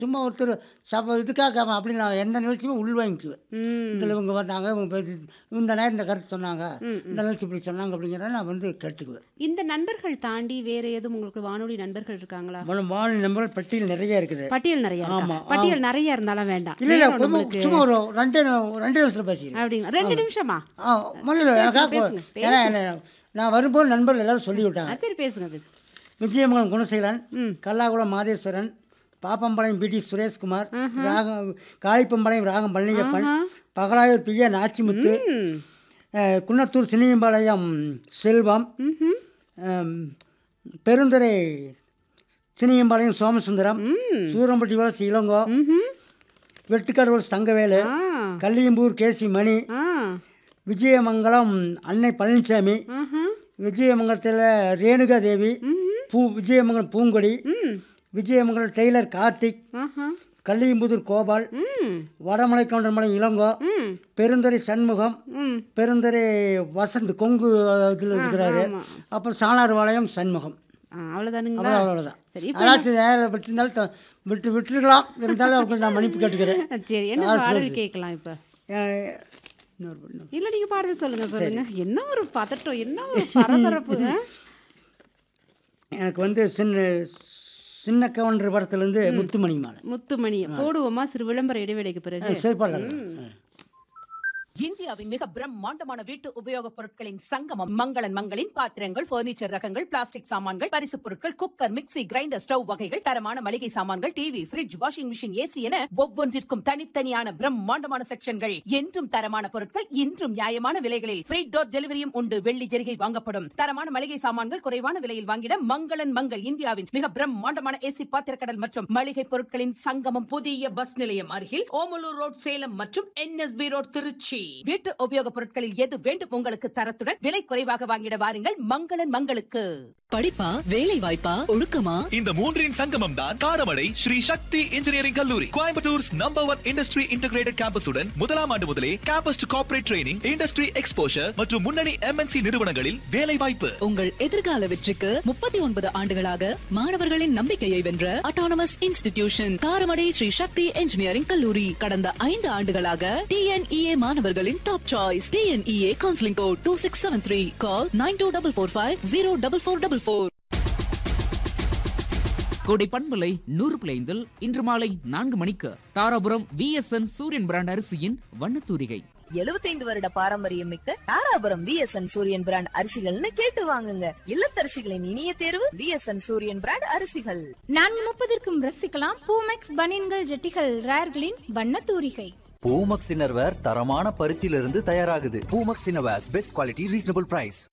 சும்மா ஒருத்தர் சப இதுக்காக அவன் அப்படி நான் எந்த நிகழ்ச்சியுமே உள்வாங்கிக்குவேன் ம் இதில் இவங்க வந்தாங்க இவங்க பேசி இந்த நேரம் இந்த கருத்து சொன்னாங்க ம், இந்த நிகழ்ச்சி இப்படி சொன்னாங்க அப்படிங்கிறத நான் வந்து கேட்டுக்குவேன் இந்த நண்பர்கள் தாண்டி வேற எதுவும் உங்களுக்கு வானொலி நண்பர்கள் இருக்காங்களா மொழ வானொலி நம்பர்கள் பட்டியல் நிறைய இருக்குது பட்டியல் நிறைய இருக்கா? ஆமா, பட்டியல் நிறைய இருந்தாலும் வேண்டாம் இல்லை இல்லை நேரம் நம்மளுக்கு சும்மா ஒரு ரெண்டு ரெண்டு நிமிஷத்தில் பேசிக்கிறேன் அப்படிங்களா ரெண்டு நிமிஷமா ஆ முதல்ல எனக்காக பேசுங்க, ஏன்னா என்ன- நான் வரும்போது நண்பர்கள் எல்லாரும் சொல்லி விட்டாங்க ஆ, சரி பேசுங்க பேசுங்க விஜயமங்கலம் குணசீலன் ம். கல்லாகுளம் மாதேஸ்வரன் பாப்பம்பாளையம் பிடி சுரேஷ்குமார் ராகம் காளிப்பம்பாளையம் ராகம் பழனியப்பன் பகலாயூர் பிஏ நாச்சிமுத்து ம் அஹ், குன்னத்தூர் சினியம்பாளையம் செல்வம் ம்ஹும். அம், பெருந்துறை சினியம்பாளையம் சோமசுந்தரம் சூரம்பட்டி வளசி இளங்கோ ம்ஹும். வெட்டுக்காடு வளசி தங்கவேலு ஆ கல்லியம்பூர் கேசி மணி ஆ விஜயமங்கலம் அன்னை பழனிசாமி ஆஹா. விஜயமங்கலத்தில் ரேணுகா தேவி பூ விஜயமங்கலம் பூங்கொடி ம் விஜயமங்கலம் டெய்லர் கார்த்திக் ஆஹா. கல்லியம்புதூர் கோபால் ம் வடமலை கவுண்டர்மலை இளங்கோ ம் பெருந்துறை சண்முகம் ம் பெருந்துறை வசந்த் கொங்கு இதில் இருக்கிறாரு ஆமா. அப்புறம் சாணார் வாளையம் சண்முகம் ஆ, அவ்வளவுதானுங்களா அவ்வளோ அவ்வளோதான் சரி இப்போ அதாச்சும் நேரில் விட்டுருந்தாலும் த- விட்டு விட்டுருக்கலாம் இருந்தாலும் அவங்களுக்கு நான் மன்னிப்பு கேட்டுக்கிறேன் சரி என்ன பாடல் கேட்கலாம் இப்போ அஹ், இன்னொரு இன்னொரு. இல்ல நீங்க பாடல் சொல்லுங்க சொல்லுங்க என்ன ஒரு பதட்டம் என்ன ஒரு பரபரப்பு ஆ? எனக்கு வந்து சின்ன சின்ன கவுண்டர் படத்துலேருந்து முத்துமணி மாலை முத்துமணி போடுவோமா சிறு விளம்பர இடைவேளைக்கு பிறகு சரி பாடலாம் இந்தியாவின் மிக பிரம்மாண்டமான வீட்டு உபயோகப் பொருட்களின் சங்கமம் மங்களன் மங்களின் பாத்திரங்கள் பர்னிச்சர் ரகங்கள் பிளாஸ்டிக் சாமான்கள் பரிசுப் பொருட்கள் குக்கர் மிக்ஸி கிரைண்டர் ஸ்டவ் வகைகள் தரமான மளிகை சாமான்கள் TV fridge washing machine AC என ஒவ்வொன்றிற்கும் தனித்தனியான பிரம்மாண்டமான செக்ஷன்கள் என்றும் தரமான பொருட்கள் இன்றும் நியாயமான விலைகளில் ஃப்ரீ டோர் டெலிவரியும் உண்டு வெள்ளி ஜெரிகை வாங்கப்படும் தரமான மளிகை சாமான்கள் குறைவான விலையில் வாங்கிட மங்களன் மங்கள் இந்தியாவின் மிக பிரம்மாண்டமான ஏசி பாத்திரக்கடல் மற்றும் மளிகை பொருட்களின் சங்கமம் புதிய பஸ் நிலையம் அருகில் ஓமலூர் ரோட் சேலம் மற்றும் என்எஸ்பி ரோட் திருச்சி வீட்டு உபயோகப் பொருட்களில் எது வேண்டும் உங்களுக்கு தரத்துடன் விலை குறைவாக வாங்கிட வாருங்கள் மங்களன் மங்களுக்கு படிப்பா வேலை வாய்ப்பா ஒழுக்கமா இந்த மூன்றின் சங்கமம் தான் காரமடை ஸ்ரீ சக்தி இன்ஜினியரிங் கல்லூரி Coimbatore's number one industry integrated கேம்பஸுடன் முதலாம் ஆண்டு முதலே campus to corporate training industry exposure மற்றும் முன்னணி எம்என்சி நிறுவனங்களில் வேலை வாய்ப்பு உங்கள் எதிர்கால வெற்றிக்கு முப்பத்தி ஒன்பது ஆண்டுகளாக மாணவர்களின் நம்பிக்கையை வென்ற autonomous institution Karamadai Sri Sakthi engineering கல்லூரி கடந்த ஐந்து ஆண்டுகளாக டிஎன்இஏ மாணவர்களின் top choice TNEA counselling code two six seven three call nine two double four five zero double four double four Kodai பண்பலை நூறு பிளைந்தில் இன்று மாலை நான்கு மணிக்கு தாராபுரம் விஎஸ்என் சூரியன் பிராண்ட் அரிசியின் வண்ணத்தூரிகை எழுபத்தைந்து வருட பாரம்பரியம் மிக்க தாராபுரம் விஎஸ்என் சூரியன் பிராண்ட் அரிசிகள்னு கேட்டு வாங்குங்க இல்லத்தரசிகளின் இனிய தேர்வு விஎஸ்என் சூரியன் பிராண்ட் அரிசிகள் நான்கு முப்பதற்கும் ரசிக்கலாம் பூமெக்ஸ் பனியன்கள் ஜெட்டிகள் ரேர்களின் வண்ண தூரிகை பூமக்ஸ் இன்னர்வேர் தரமான பருத்தியிலிருந்து தயாராகுது Poomax innerwears best quality reasonable price